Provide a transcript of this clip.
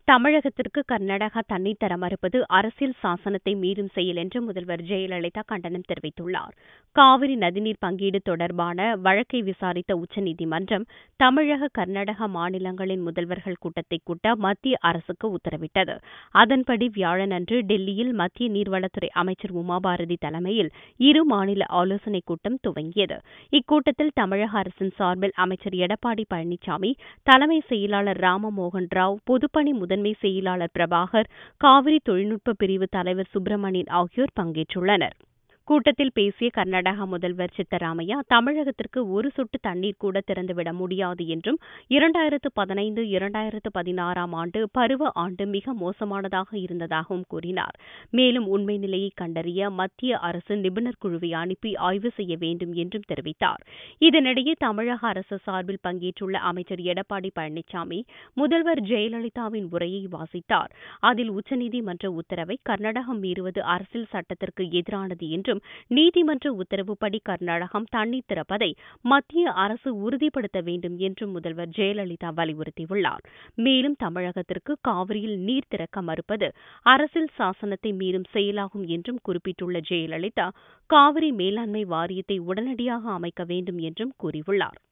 தமிழகத்திற்கு கர்நாடகா தண்ணீர் தர மறுப்பது அரசியல் சாசனத்தை மீறும் செயல் என்று முதல்வர் ஜெயலலிதா கண்டனம் தெரிவித்துள்ளார் காவிரி நதிநீர் பங்கீடு தொடர்பான வழக்கை விசாரித்த உச்சநீதிமன்றம் தமிழக கர்நாடக மாநிலங்களின் முதல்வர்கள் கூட்டத்தை கூட்ட மத்திய அரசுக்கு உத்தரவிட்டது அதன்படி வியாழனன்று டெல்லியில் மத்திய நீர்வளத்துறை அமைச்சர் உமாபாரதி தலைமையில் இரு மாநில ஆலோசனைக் கூட்டம் துவங்கியது இக்கூட்டத்தில் தமிழக அரசின் சார்பில் அமைச்சர் எடப்பாடி பழனிசாமி தலைமை செயலாளர் ராமமோகன் ராவ் பொதுப்பணி முதன்மை செயலாளர் பிரபாகர் காவிரி தொழில்நுட்ப பிரிவு தலைவர் சுப்பிரமணியன் ஆகியோர் பங்கேற்றுள்ளனர் கூட்டத்தில் பேசிய கர்நாடக முதல்வர் சித்தராமையா தமிழகத்திற்கு ஒரு சொட்டு தண்ணீர் கூட திறந்துவிட முடியாது என்றும் இரண்டாயிரத்து பதினைந்து இரண்டாயிரத்து பதினாறாம் ஆண்டு பருவ ஆண்டு மிக மோசமானதாக இருந்ததாகவும் கூறினார் மேலும் உண்மை நிலையை கண்டறிய மத்திய அரசு நிபுணர் குழுவை அனுப்பி ஆய்வு செய்ய வேண்டும் என்றும் தெரிவித்தார் இதனிடையே தமிழக அரசு சார்பில் பங்கேற்றுள்ள அமைச்சர் எடப்பாடி பழனிசாமி முதல்வர் ஜெயலலிதாவின் உரையை வாசித்தார் அதில் உச்சநீதிமன்ற உத்தரவை கர்நாடகம் மீறுவது அரசியல் சட்டத்திற்கு எதிரானது என்றும் நீதிமன்ற உத்தரவுப்படி கர்நாடகம் தண்ணீர் திறப்பதை மத்திய அரசு உறுதிப்படுத்த வேண்டும் என்றும் முதல்வர் ஜெயலலிதா வலியுறுத்தியுள்ளார் மேலும் தமிழகத்திற்கு காவிரியில் நீர் திறக்க மறுப்பது அரசியல் சாசனத்தை மீறும் செயலாகும் என்றும் குறிப்பிட்டுள்ள ஜெயலலிதா காவிரி மேலாண்மை வாரியத்தை உடனடியாக அமைக்க வேண்டும் என்றும் கூறியுள்ளார்